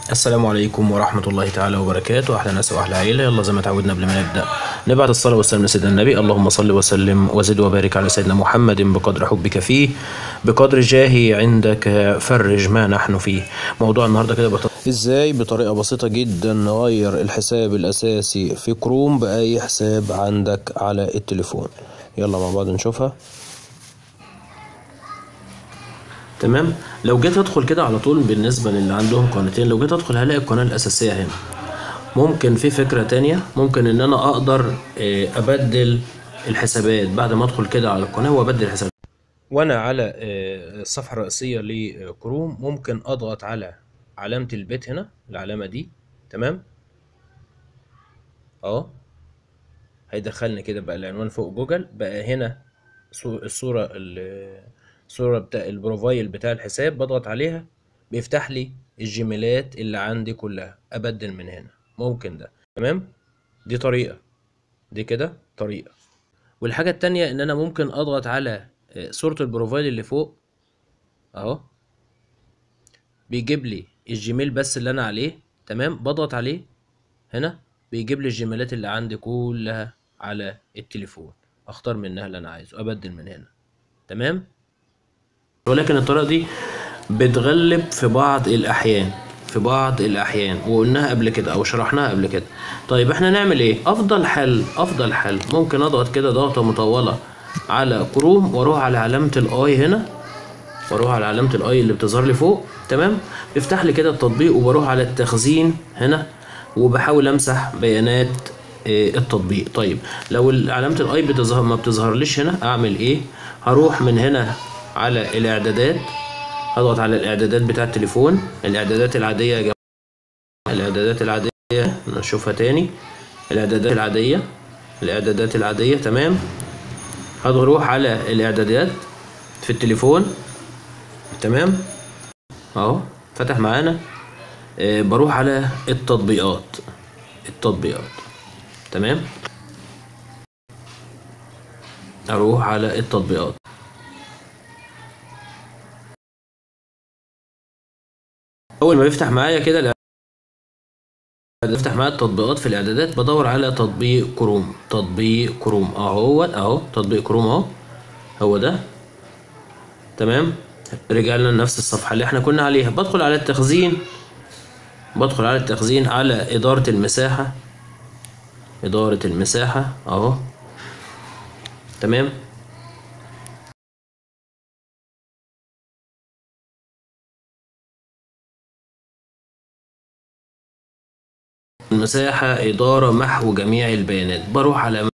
السلام عليكم ورحمة الله تعالى وبركاته أحلى ناس وأحلى عيلة يلا زي ما تعودنا قبل ما نبدأ نبعت الصلاة والسلام لسيدنا النبي اللهم صل وسلم وزد وبارك على سيدنا محمد بقدر حبك فيه بقدر جاهي عندك فرج ما نحن فيه موضوع النهاردة كده بط... إزاي بطريقة بسيطة جدا نغير الحساب الأساسي في كروم بأي حساب عندك على التليفون يلا مع بعض نشوفها تمام لو جيت ادخل كده على طول بالنسبه للي عندهم قناتين لو جيت ادخل هلاقي القناه الاساسيه هنا ممكن في فكره تانية ممكن ان انا اقدر آه، ابدل الحسابات بعد ما ادخل كده على القناه وابدل الحسابات وانا على آه، الصفحه الرئيسيه لكروم ممكن اضغط على علامه البيت هنا العلامه دي تمام اه هيدخلني كده بقى العنوان فوق جوجل بقى هنا صو- الصورة ال- الصورة بتاع البروفايل بتاع الحساب بضغط عليها بيفتح لي الجيميلات اللي عندي كلها أبدل من هنا ممكن ده تمام دي طريقة دي كده طريقة والحاجة التانية إن أنا ممكن أضغط على آه، صورة البروفايل اللي فوق أهو بيجيب لي الجيميل بس اللي أنا عليه تمام بضغط عليه هنا بيجيب لي الجيميلات اللي عندي كلها على التليفون اختار منها اللي انا عايزه ابدل من هنا تمام ولكن الطريقه دي بتغلب في بعض الاحيان في بعض الاحيان وقلناها قبل كده او شرحناها قبل كده طيب احنا نعمل ايه افضل حل افضل حل ممكن اضغط كده ضغطه مطوله على كروم واروح على علامه الاي هنا واروح على علامة الاي اللي بتظهر لي فوق تمام بيفتح لي كده التطبيق وبروح على التخزين هنا وبحاول امسح بيانات آه، التطبيق طيب لو ال- علامة الاي بتظهر ما بتظهرليش هنا اعمل ايه هروح من هنا على الاعدادات هضغط على الاعدادات بتاع التليفون الاعدادات العادية يا جماعة الاعدادات العادية نشوفها تاني الاعدادات العادية الاعدادات العادية تمام هروح على الاعدادات في التليفون تمام اهو فتح معانا آه، بروح على التطبيقات التطبيقات تمام اروح على التطبيقات اول ما يفتح معايا كده الإعدادات- يفتح معايا التطبيقات في الاعدادات بدور على تطبيق كروم تطبيق كروم اهو اهو تطبيق كروم اهو هو ده تمام رجع لنا نفس الصفحة اللي احنا كنا عليها بدخل على التخزين بدخل على التخزين على إدارة المساحة إدارة المساحة أهو تمام المساحة إدارة محو جميع البيانات بروح على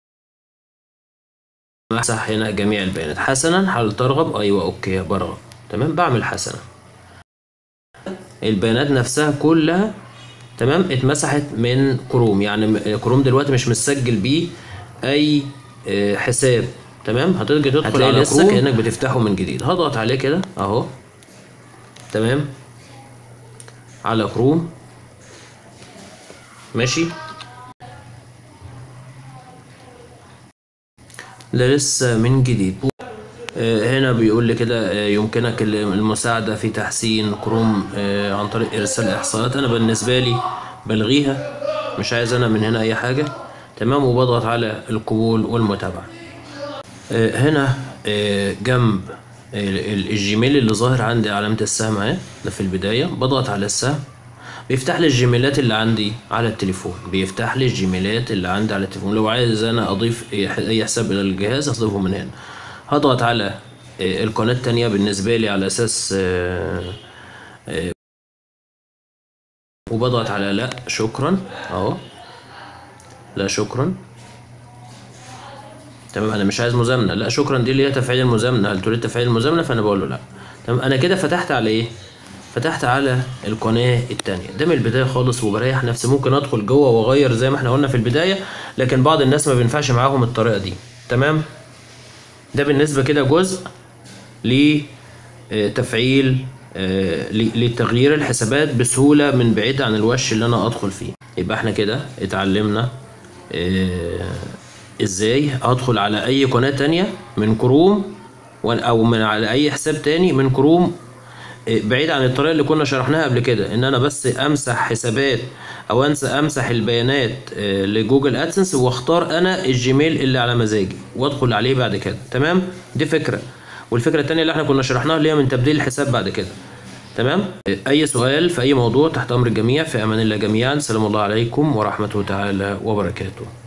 مسح هنا جميع البيانات حسنا هل ترغب أيوة أوكي برغب تمام بعمل حسنا البيانات نفسها كلها تمام اتمسحت من كروم يعني م- كروم دلوقتي مش مسجل بيه اي آه، حساب تمام هتيجي تدخل هتلاقي على لسه كروم كأنك كانك بتفتحه من جديد هضغط عليه كده اهو تمام على كروم ماشي ده لسه من جديد آه، هنا بيقول لي كده آه، يمكنك ال- المساعدة في تحسين كروم آه، عن طريق إرسال إحصائيات أنا بالنسبة لي بلغيها مش عايز أنا من هنا أي حاجة تمام وبضغط على القبول والمتابعة آه، هنا آه، جنب ال- ال- الجيميل اللي ظاهر عندي علامة السهم اهي ده في البداية بضغط على السهم بيفتح لي الجيميلات اللي عندي على التليفون بيفتح لي الجيميلات اللي عندي على التليفون لو عايز انا اضيف اي ح- أي حساب الى الجهاز اضيفه من هنا هضغط على آه، القناة التانية بالنسبة لي على اساس آه، آه، وبضغط على لا شكرا اهو لا شكرا تمام انا مش عايز مزامنه لا شكرا دي اللي هي تفعيل المزامنه هل تريد تفعيل المزامنه فانا بقول له لا تمام انا كده فتحت على ايه فتحت على القناه التانية ده من البدايه خالص وبريح نفسي ممكن ادخل جوه واغير زي ما احنا قلنا في البدايه لكن بعض الناس ما بينفعش معاهم الطريقه دي تمام ده بالنسبه كده جزء لتفعيل لتغيير الحسابات بسهوله من بعيد عن الوش اللي انا ادخل فيه يبقى احنا كده اتعلمنا آه، ازاي ادخل على اي قناة تانية من كروم وال- او من على اي حساب تاني من كروم بعيد عن الطريقه اللي كنا شرحناها قبل كده ان انا بس امسح حسابات او انسى امسح البيانات آه، لجوجل ادسنس واختار انا الجيميل اللي على مزاجي وادخل عليه بعد كده تمام دي فكره والفكره التانيه اللي احنا كنا شرحناها اللي هي من تبديل الحساب بعد كده تمام اي سؤال في اي موضوع تحت امر الجميع في امان الله جميعا سلام الله عليكم ورحمه تعالى وبركاته